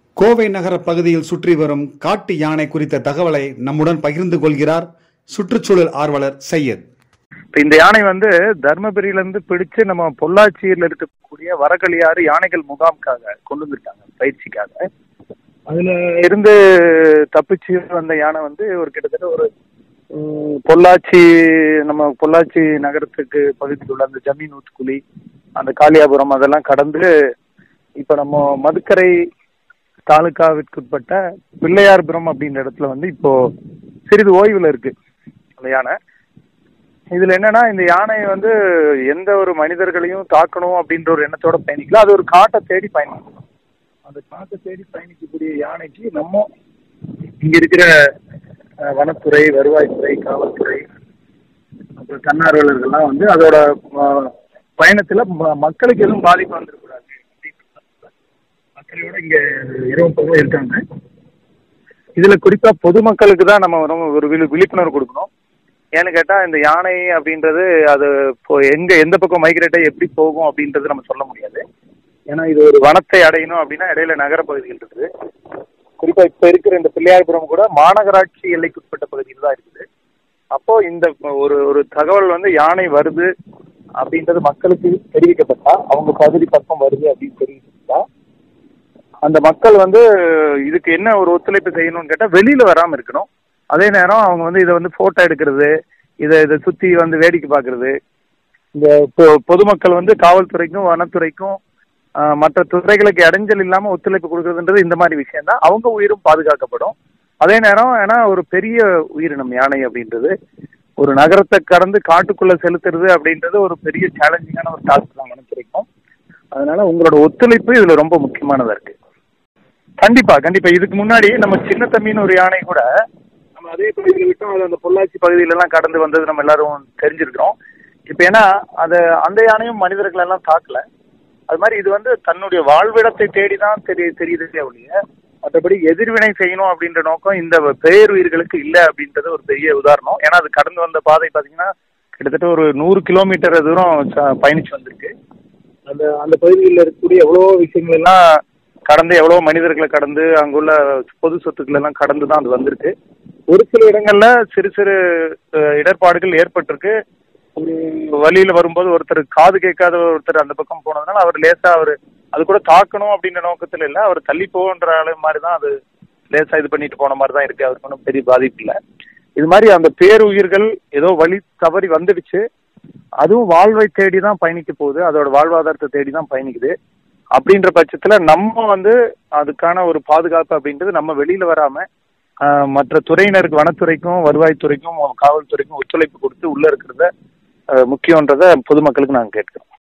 கோவை நகர பகுதியில் சுற்றி வரும் காட்டு யானை குறித்த தகவலை நம்முடன் பகிர்ந்து கொள்கிறார் சுற்றுச்சூழல் ஆர்வலர் சையத் இப்ப இந்த யானை வந்து தர்மபுரியில இருந்து பிடிச்சு நம்ம பொள்ளாச்சியில இருக்கக்கூடிய வரகளியாறு யானைகள் முகாமுக்காக கொண்டு வந்துருக்காங்க பயிற்சிக்காக அதுல இருந்து தப்பிச்சு வந்த யானை வந்து ஒரு கிட்டத்தட்ட ஒரு உம், பொள்ளாச்சி நம்ம பொள்ளாச்சி நகரத்துக்கு பகுதியில் உள்ள அந்த ஜமீன் ஊத்துக்குழி அந்த காளியாபுரம் அதெல்லாம் கடந்து இப்ப நம்ம மதுக்கரை தாலுகாவிற்குட்பட்ட பிள்ளையார்புரம் அப்படின்ற இடத்துல வந்து இப்போ சிறிது ஓய்வுல இருக்கு அந்த யானை இதுல என்னன்னா இந்த யானை வந்து எந்த ஒரு மனிதர்களையும் தாக்கணும் அப்படின்ற ஒரு எண்ணத்தோட பயணிக்கல அது ஒரு காட்டை தேடி பயணிக்கும் அந்த காட்டை தேடி பயணிக்கக்கூடிய யானைக்கு நம்ம இங்க இருக்கிற அஹ், வனத்துறை வருவாய்த்துறை காவல்துறை அப்புறம் தன்னார்வலர்கள்லாம் வந்து அதோட அஹ், பயணத்துல ம- மக்களுக்கு எதுவும் பாதிப்பு வந்துடக்கூடாது அப்படின்றதுனால மக்களோட இங்க இரவு பக்கம் இருக்காங்க இதுல குறிப்பா பொதுமக்களுக்கு தான் நம்ம ரொம்ப ஒரு விழி- விழிப்புணர்வு கொடுக்கணும் ஏன்னு கேட்டா இந்த யானை அப்படின்றது அது இப்போ எங்க எந்த பக்கம் மைக்ரேட்டை எப்படி போகும் அப்படின்றது நம்ம சொல்ல முடியாது ஏன்னா இது ஒரு வனத்தை அடையணும் அப்படின்னா இடையில நகர பகுதிகள் இருக்குது குறிப்பா இப்ப இருக்கிற இந்த பிள்ளையார்புரம் கூட மாநகராட்சி எல்லைக்குட்பட்ட பகுதியில் தான் இருக்குது அப்போ இந்த ஒரு ஒரு தகவல் வந்து யானை வருது அப்படின்றது மக்களுக்கு தெரிவிக்கப்பட்டா அவங்க பகுதி பக்கம் வருது அப்படின்னு தெரிவிக்கப்பட்டா அந்த மக்கள் வந்து இதுக்கு என்ன ஒரு ஒத்துழைப்பு செய்யணும்னு கேட்டால் வெளியில வராமல் இருக்கணும் அதே நேரம் அவங்க வந்து இதை வந்து ஃபோட்டோ எடுக்கிறது இதை இதை சுற்றி வந்து வேடிக்கை பார்க்கறது இந்த பொ- பொதுமக்கள் வந்து காவல்துறைக்கும் வனத்துறைக்கும் ஆஹ், மற்ற துறைகளுக்கு இடைஞ்சல் இல்லாமல் ஒத்துழைப்பு கொடுக்கறதுன்றது இந்த மாதிரி விஷயம் தான் அவங்க உயிரும் பாதுகாக்கப்படும் அதே நேரம் ஏன்னா ஒரு பெரிய உயிரினம் யானை அப்படின்றது ஒரு நகரத்தை கடந்து காட்டுக்குள்ள செலுத்துறது அப்படின்றது ஒரு பெரிய சேலஞ்சிங்கான ஒரு டாஸ்க் தான் வனத்துறைக்கும் அதனால உங்களோட ஒத்துழைப்பு இதுல ரொம்ப முக்கியமானதா இருக்கு கண்டிப்பா கண்டிப்பா இதுக்கு முன்னாடி நம்ம சின்ன தம்பின்னு ஒரு யானை கூட நம்ம அதே பகுதியில் விட்டோம் அது அந்த பொள்ளாச்சி பகுதியில எல்லாம் கடந்து வந்தது நம்ம எல்லாரும் தெரிஞ்சிருக்கிறோம் இப்போ ஏன்னா அது அந்த யானையும் மனிதர்கள் எல்லாம் தாக்கல அது மாதிரி இது வந்து தன்னுடைய வாழ்விடத்தை தேடி தான் தெரிய தெரியுது ஒழிய மற்றபடி எதிர்வினை செய்யணும் அப்படின்ற நோக்கம் இந்த பேருயிர்களுக்கு இல்லை அப்படின்றது ஒரு பெரிய உதாரணம் ஏன்னா அது கடந்து வந்த பாதை பார்த்தீங்கன்னா கிட்டத்தட்ட ஒரு நூறு கிலோமீட்டர் தூரம் ச- பயணிச்சு வந்திருக்கு அந்த அந்த பகுதியில் இருக்கக்கூடிய எவ்வளோ விஷயங்கள் எல்லாம் கடந்து எவ்வளோ மனிதர்களை கடந்து அங்குள்ள பொது சொத்துக்கள் எல்லாம் கடந்து தான் அது வந்திருக்கு ஒரு சில இடங்கள்ல சிறு சிறு அஹ், இடர்பாடுகள் ஏற்பட்டிருக்கு ஒரு வழியில வரும்போது ஒருத்தர் காது கேட்காத ஒருத்தர் அந்த பக்கம் போனதுனால அவர் லேசா அவர் அது கூட தாக்கணும் அப்படின்ற நோக்கத்துல இல்ல அவர் தள்ளி போன்ற அளவு மாதிரி தான் அது லேசா இது பண்ணிட்டு போன மாதிரி தான் இருக்கு அவருக்கு ஒன்றும் பெரிய பாதிப்பு இல்லை இது மாதிரி அந்த பேருயிர்கள் ஏதோ வழி தவறி வந்துடுச்சு அதுவும் வாழ்வை தேடி தான் பயணிக்க போகுது அதோட வாழ்வாதாரத்தை தேடி தான் பயணிக்குது அப்படின்ற பட்சத்துல நம்ம வந்து அதுக்கான ஒரு பாதுகாப்பு அப்படின்றது நம்ம வெளியில வராம ஆஹ், மற்ற துறையினருக்கு வனத்துறைக்கும் வருவாய்த்துறைக்கும் காவல்துறைக்கும் ஒத்துழைப்பு கொடுத்து உள்ள இருக்கிறத ஆஹ், முக்கியன்றத பொதுமக்களுக்கு நாங்கள் கேட்கிறோம்